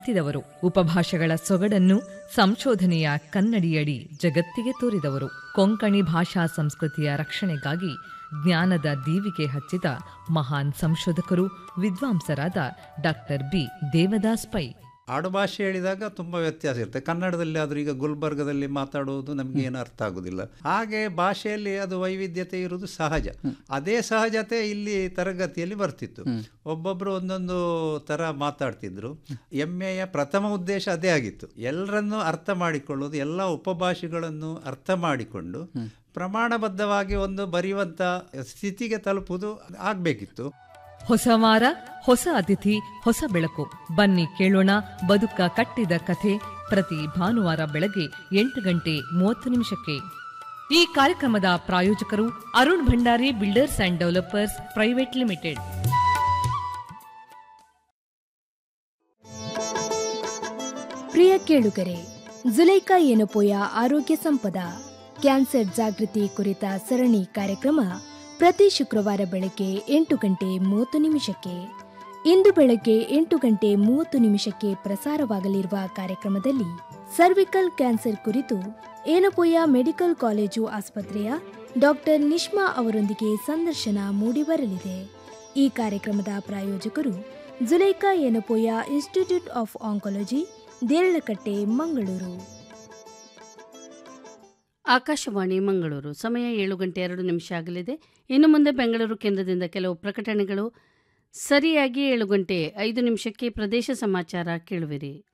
ಎತ್ತಿದವರು ಉಪಭಾಷೆಗಳ ಸೊಗಡನ್ನು ಸಂಶೋಧನೆಯ ಕನ್ನಡಿಯಡಿ ಜಗತ್ತಿಗೆ ತೋರಿದವರು ಕೊಂಕಣಿ ಭಾಷಾ ಸಂಸ್ಕೃತಿಯ ರಕ್ಷಣೆಗಾಗಿ ಜ್ಞಾನದ ದೀವಿಗೆ ಹಚ್ಚಿದ ಮಹಾನ್ ಸಂಶೋಧಕರು ವಿದ್ವಾಂಸರಾದ ಡಾಕ್ಟರ್ ಬಿ ದೇವದಾಸ್ ಪೈ ಆಡುಭಾಷೆ ಹೇಳಿದಾಗ ತುಂಬ ವ್ಯತ್ಯಾಸ ಇರುತ್ತೆ ಕನ್ನಡದಲ್ಲಿ ಆದರೂ ಈಗ ಗುಲ್ಬರ್ಗದಲ್ಲಿ ಮಾತಾಡುವುದು ನಮಗೆ ಏನು ಅರ್ಥ ಆಗೋದಿಲ್ಲ ಹಾಗೆ ಭಾಷೆಯಲ್ಲಿ ಅದು ವೈವಿಧ್ಯತೆ ಇರುವುದು ಸಹಜ ಅದೇ ಸಹಜತೆ ಇಲ್ಲಿ ತರಗತಿಯಲ್ಲಿ ಬರ್ತಿತ್ತು ಒಬ್ಬೊಬ್ಬರು ಒಂದೊಂದು ಥರ ಮಾತಾಡ್ತಿದ್ರು ಎಮ್ ಎಯ ಪ್ರಥಮ ಉದ್ದೇಶ ಅದೇ ಆಗಿತ್ತು ಎಲ್ಲರನ್ನೂ ಅರ್ಥ ಮಾಡಿಕೊಳ್ಳೋದು ಎಲ್ಲ ಉಪಭಾಷೆಗಳನ್ನು ಅರ್ಥ ಮಾಡಿಕೊಂಡು ಪ್ರಮಾಣಬದ್ಧವಾಗಿ ಒಂದು ಬರೆಯುವಂಥ ಸ್ಥಿತಿಗೆ ತಲುಪುವುದು ಆಗಬೇಕಿತ್ತು ಹೊಸ ವಾರ ಹೊಸ ಅತಿಥಿ ಹೊಸ ಬೆಳಕು ಬನ್ನಿ ಕೇಳೋಣ ಬದುಕ ಕಟ್ಟಿದ ಕಥೆ ಪ್ರತಿ ಭಾನುವಾರ ಬೆಳಗ್ಗೆ ಎಂಟು ಗಂಟೆ ಮೂವತ್ತು ನಿಮಿಷಕ್ಕೆ ಈ ಕಾರ್ಯಕ್ರಮದ ಪ್ರಾಯೋಜಕರು Arun Bhandari builders and developers private limited ಪ್ರಿಯ ಕೇಳುಗರೆ ಜುಲೈಕಾ ಏನಪೋಯ ಆರೋಗ್ಯ ಸಂಪದ ಕ್ಯಾನ್ಸರ್ ಜಾಗೃತಿ ಕುರಿತ ಸರಣಿ ಕಾರ್ಯಕ್ರಮ ಪ್ರತಿ ಶುಕ್ರವಾರ ಬೆಳಗ್ಗೆ ಎಂಟು ಗಂಟೆ ಮೂವತ್ತು ನಿಮಿಷಕ್ಕೆ ಇಂದು ಬೆಳಗ್ಗೆ ಎಂಟು ಗಂಟೆ ಮೂವತ್ತು ನಿಮಿಷಕ್ಕೆ ಪ್ರಸಾರವಾಗಲಿರುವ ಕಾರ್ಯಕ್ರಮದಲ್ಲಿ ಸರ್ವಿಕಲ್ ಕ್ಯಾನ್ಸರ್ ಕುರಿತು ಏನಪೋಯ ಮೆಡಿಕಲ್ ಕಾಲೇಜು ಆಸ್ಪತ್ರೆಯ ಡಾಕ್ಟರ್ ನಿಷ್ಮಾ ಅವರೊಂದಿಗೆ ಸಂದರ್ಶನ ಮೂಡಿಬರಲಿದೆ ಈ ಕಾರ್ಯಕ್ರಮದ ಪ್ರಾಯೋಜಕರು Zulaikha Yenepoya institute of oncology Deralakatte Mangaluru Akashvani Mangaluru ಸಮಯ ಏಳು ಗಂಟೆ ಎರಡು ನಿಮಿಷ ಆಗಲಿದೆ ಇನ್ನು ಮುಂದೆ ಬೆಂಗಳೂರು ಕೇಂದ್ರದಿಂದ ಕೆಲವು ಪ್ರಕಟಣೆಗಳು ಸರಿಯಾಗಿ ಏಳು ಗಂಟೆ ಐದು ನಿಮಿಷಕ್ಕೆ ಪ್ರದೇಶ ಸಮಾಚಾರ ಕೇಳುವಿರಿ